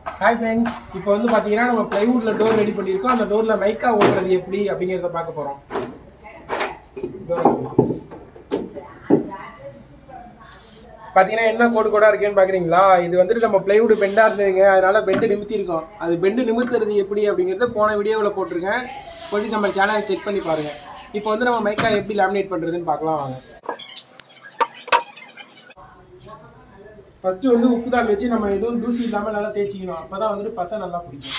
Hi friends இப்போ வந்து பார்த்தீங்கன்னா நம்ம பிளைவுட்ல டோர் ரெடி பண்ணியிருக்கோம் அந்த டோர்ல மைக்கா ஓடுறது எப்படி அப்படிங்கிறத பார்க்க போறோம் பார்த்தீங்கன்னா என்ன கோடு கோடா இருக்கேன்னு பார்க்குறீங்களா இது வந்துட்டு நம்ம பிளைவுட் பெண்டாக இருந்ததுங்க அதனால பெண்டு நிமித்தி இருக்கோம் அது பெண்டு நிமித்துறது எப்படி அப்படிங்கிறத போன வீடியோவில் போட்டிருக்கேன் போயிட்டு நம்ம சேனலை செக் பண்ணி பாருங்க இப்போ வந்து நம்ம மைக்கா எப்படி லேமினேட் பண்ணுறதுன்னு பார்க்கலாம் வாங்க ஃபர்ஸ்ட் வந்து உப்பு தாள் வச்சு நம்ம எதுவும் தூசி இல்லாமல் நல்லா தேய்ச்சிக்கணும் அப்பதான் வந்துட்டு பசை நல்லா பிடிக்கும்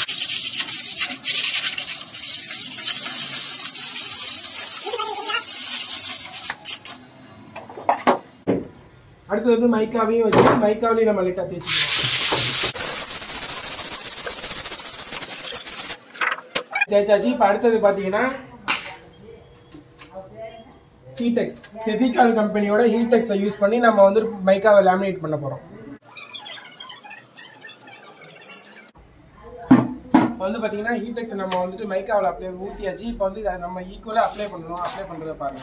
அடுத்து வந்து மைக்காவையும் வச்சு மைக்காவிலையும் நம்ம லைட்டாக தேய்ச்சிக்கணும் தேய்ச்சாச்சு இப்போ அடுத்தது பார்த்தீங்கன்னா ஹீடெக்ஸ் ஃபெவிகால் கம்பெனியோட ஹீடெக்ஸை யூஸ் பண்ணி நம்ம வந்து மைக்காவை லேமினேட் பண்ண போகிறோம் இப்போ வந்து பார்த்தீங்கன்னா ஹீடெக்ஸ் நம்ம வந்துட்டு மைக்காவில் அப்ளை ஊற்றியாச்சு இப்போ வந்து இதை நம்ம ஈக்குவலாக அப்ளை பண்ணணும் அப்ளை பண்ணுறத பாருங்க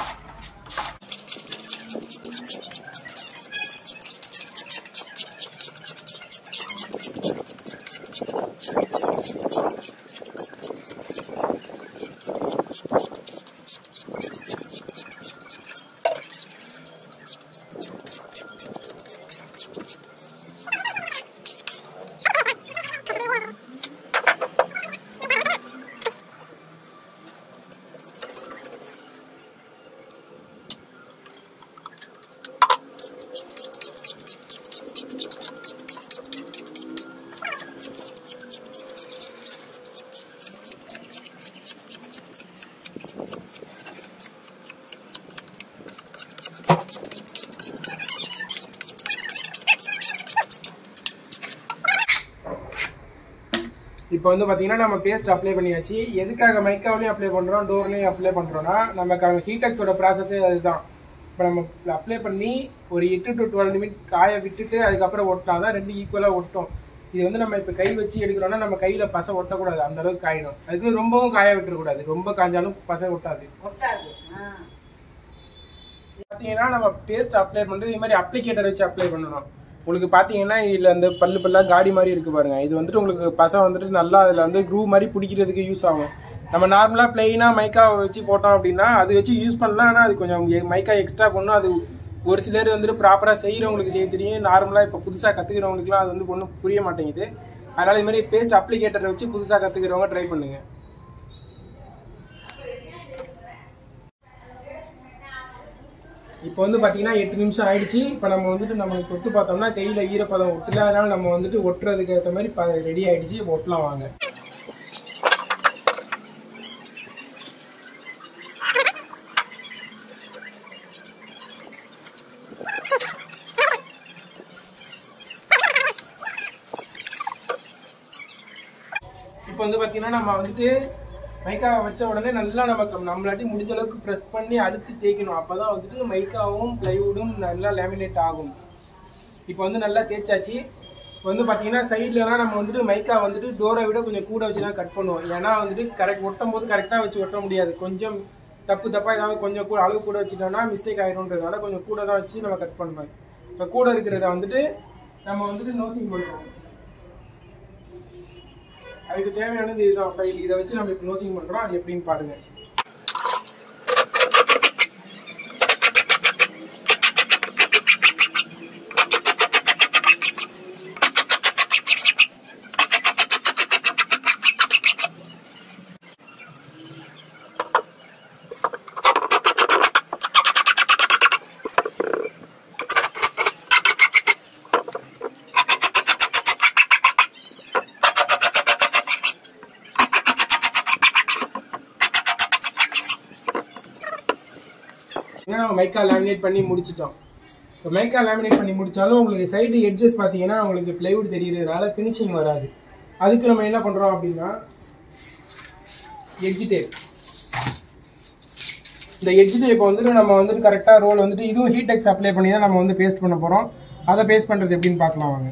இப்போ வந்து பார்த்தீங்கன்னா நம்ம பேஸ்ட் அப்ளை பண்ணியாச்சு எதுக்காக மைக்காவிலையும் அப்ளை பண்ணுறோம் டோர்லையும் அப்ளை பண்ணுறோம்னா நமக்கு ஹீடெக்ஸோட ப்ராசஸே அதுதான் இப்போ நம்ம அப்ளை பண்ணி ஒரு எட்டு டு டுவெல் நிமிட் காய விட்டுட்டு அதுக்கப்புறம் ஒட்டினா தான் ரெண்டு ஈக்குவலாக ஒட்டும் இது வந்து நம்ம இப்போ கை வச்சு எடுக்கிறோம்னா நம்ம கையில் பசை ஒட்டக்கூடாது அந்த அளவுக்கு காயணும் அதுக்கு ரொம்பவும் காய விட்டுறக்கூடாது ரொம்ப காஞ்சாலும் பசை ஒட்டாது ஒட்டாது ஆ. பார்த்தீங்கன்னா நம்ம பேஸ்ட் அப்ளை பண்ணுறது இது மாதிரி அப்ளிகேட்டர் வச்சு அப்ளை பண்ணணும் உங்களுக்கு பார்த்தீங்கன்னா இதில் அந்த பல்லு பல்லாக காடி மாதிரி இருக்கு பாருங்க இது வந்துட்டு உங்களுக்கு பசை வந்துட்டு நல்லா அதில் வந்து க்ரூ மாதிரி பிடிக்கிறதுக்கு யூஸ் ஆகும் நம்ம நார்மலாக பிளெயினாக மைக்கா வச்சு போட்டோம் அப்படின்னா அது வச்சு யூஸ் பண்ணலாம் ஆனால் அது கொஞ்சம் எ- மைக்கா எக்ஸ்ட்ரா பண்ணும் அது ஒரு சிலர் வந்துட்டு ப்ராப்பராக செய்கிறவங்களுக்கு செய்ய தெரியும் நார்மலாக இப்போ புதுசாக கற்றுக்கிறவங்களுக்குலாம் அது வந்து ஒன்றும் புரிய மாட்டேங்குது அதனால் இது மாதிரி பேஸ்ட் அப்ளிகேட்டரை வச்சு புதுசாக கற்றுக்கிறவங்க ட்ரை பண்ணுங்கள் இப்போ வந்து பார்த்தீங்கன்னா எட்டு நிமிஷம் ஆயிடுச்சு இப்போ நம்ம வந்துட்டு நம்ம தொட்டு பார்த்தோம்னா கையில் ஈரப்பதம் ஒட்டல அதனால நம்ம வந்துட்டு ஒட்டுறதுக்கு ஏற்ற மாதிரி ரெடி ஆயிடுச்சு இப்போ ஒட்டலாம் வாங்க இப்போ வந்து பார்த்தீங்கன்னா நம்ம வந்துட்டு மைக்காவை வச்ச உடனே நல்லா நமக்கு நம்மளாட்டி முடிஞ்ச அளவுக்கு ப்ரெஸ் பண்ணி அழுத்தி தேய்க்கணும் அப்பதான் வந்துட்டு மைக்காவும் பிளைவுடும் நல்லா லேமினேட் ஆகும் இப்போ வந்து நல்லா தேய்ச்சாச்சு இப்போ வந்து பார்த்தீங்கன்னா சைட்லலாம் நம்ம வந்துட்டு மைக்கா வந்துட்டு டோரை விட கொஞ்சம் கூட வச்சு தான் கட் பண்ணுவோம் ஏன்னா வந்துட்டு கரெக்ட் ஒட்டும் போது கரெக்டாக வச்சு ஒட்ட முடியாது கொஞ்சம் தப்பு தப்பாக ஏதாவது கொஞ்சம் கூட அளவு கூட வச்சுட்டோம்னா மிஸ்டேக் ஆகிடும்ன்றதுனால கொஞ்சம் கூட தான் வச்சு நம்ம கட் பண்ணணும் இப்போ கூட இருக்கிறத வந்துட்டு நம்ம வந்துட்டு நோசிங் பண்ணுவோம் அதுக்கு தேவையானது இதுதான் ஃபைல் இதை வச்சு நம்ம இப்போ நோசிங் பண்ணுறோம் அது எப்படின்னு பாருங்க ஏன்னா நம்ம மைக்கா லேமினேட் பண்ணி முடிச்சிட்டோம் இப்போ மைக்கா லேமினேட் பண்ணி முடிச்சாலும் உங்களுக்கு சைடு எட்ஜஸ் பார்த்தீங்கன்னா உங்களுக்கு பிளைவுட் தெரியறதுனால ஃபினிஷிங் வராது அதுக்கு நம்ம என்ன பண்ணுறோம் அப்படின்னா எட்ஜ் டேப் இந்த எட்ஜ் டேப் வந்துட்டு நம்ம வந்துட்டு கரெக்டாக ரோல் வந்துட்டு இதுவும் ஹீடெக்ஸ் அப்ளை பண்ணி தான் நம்ம வந்து பேஸ்ட் பண்ண போகிறோம் அதை பேஸ்ட் பண்ணுறது எப்படின்னு பார்க்கலாம் வாங்க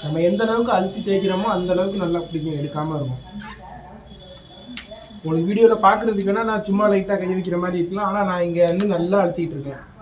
நம்ம எந்த அளவுக்கு அழுத்தி தேய்க்கிறோமோ அந்த அளவுக்கு நல்லா பிடிக்கும் எடுக்காம இருக்கும் உங்களுக்கு வீடியோவில் பார்க்குறதுக்கு வேணால் நான் சும்மா லைட்டாக கை வைக்கிற மாதிரி இருக்கலாம் ஆனால் நான் இங்கே வந்து நல்லா அழுத்திட்டு இருக்கேன்